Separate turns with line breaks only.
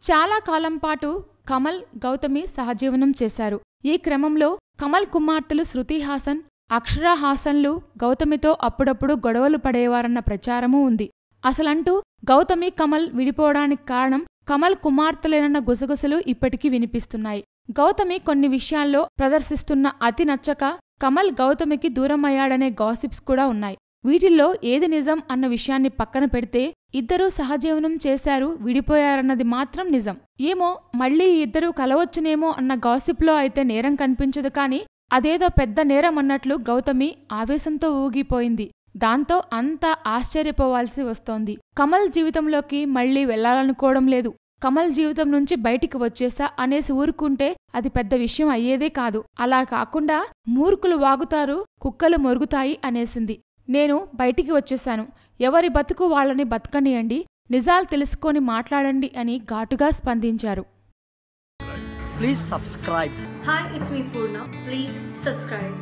చాలా కాలం పాటు కమల్ గౌతమి సహజీవనం చేశారు ఈ క్రమంలో కమల్ కుమార్తెలు శృతి హాసన్ అక్షరా హాసన్లు గౌతమితో అప్పుడప్పుడు గొడవలు పడేవారన్న ప్రచారమూ ఉంది అసలంటూ గౌతమి కమల్ విడిపోవడానికి కారణం కమల్ కుమార్తెలేనన్న గుసగుసలు ఇప్పటికీ వినిపిస్తున్నాయి గౌతమి కొన్ని విషయాల్లో ప్రదర్శిస్తున్న అతి నచ్చక కమల్ గౌతమికి దూరమయ్యాడనే గాసిప్స్ కూడా ఉన్నాయి వీటిల్లో ఏది నిజం అన్న విషయాన్ని పక్కన పెడితే ఇద్దరూ సహజీవనం చేశారు విడిపోయారన్నది మాత్రం నిజం ఏమో మళ్ళీ ఈ ఇద్దరూ కలవచ్చునేమో అన్న గాసిప్లో అయితే నేరం కనిపించదు కాని అదేదో పెద్ద నేరం అన్నట్లు గౌతమి ఆవేశంతో ఊగిపోయింది దాంతో అంతా ఆశ్చర్యపోవాల్సి వస్తోంది కమల్ జీవితంలోకి మళ్ళీ వెళ్లాలనుకోవడం లేదు కమల్ జీవితం నుంచి బయటికి వచ్చేసా అనేసి ఊరుకుంటే అది పెద్ద విషయం అయ్యేదే కాదు అలా కాకుండా మూర్ఖులు వాగుతారు కుక్కలు మొరుగుతాయి అనేసింది నేను బయటికి వచ్చేశాను ఎవరి బతుకు వాళ్ళని బతకనియండి నిజాలు తెలుసుకొని మాట్లాడండి అని ఘాటుగా స్పందించారు
Please subscribe.
Hi, it's me Purna. Please subscribe.